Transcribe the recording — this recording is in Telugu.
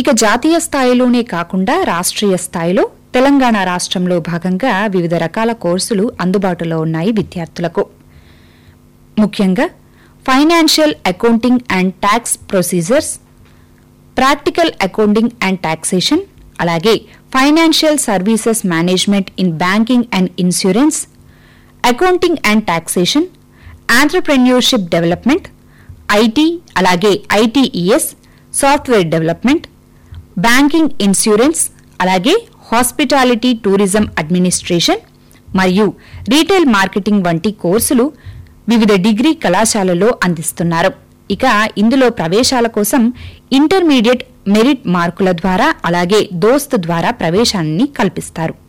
ఇక జాతీయ స్థాయిలోనే కాకుండా రాష్ట్రీయ స్థాయిలో తెలంగాణ రాష్ట్రంలో భాగంగా వివిధ రకాల కోర్సులు అందుబాటులో ఉన్నాయి విద్యార్థులకు ముఖ్యంగా financial accounting and tax procedures practical accounting and taxation అలాగే financial services management in banking and insurance accounting and taxation entrepreneurship development IT అలాగే ITES software development banking insurance అలాగే హాస్పిటాలిటీ టూరిజం అడ్మినిస్ట్రేషన్ మరియు రీటైల్ మార్కెటింగ్ వంటి కోర్సులు వివిధ డిగ్రీ కళాశాలలో అందిస్తున్నారు ఇక ఇందులో ప్రవేశాల కోసం ఇంటర్మీడియట్ మెరిట్ మార్కుల ద్వారా అలాగే దోస్త్ ద్వారా ప్రవేశాన్ని కల్పిస్తారు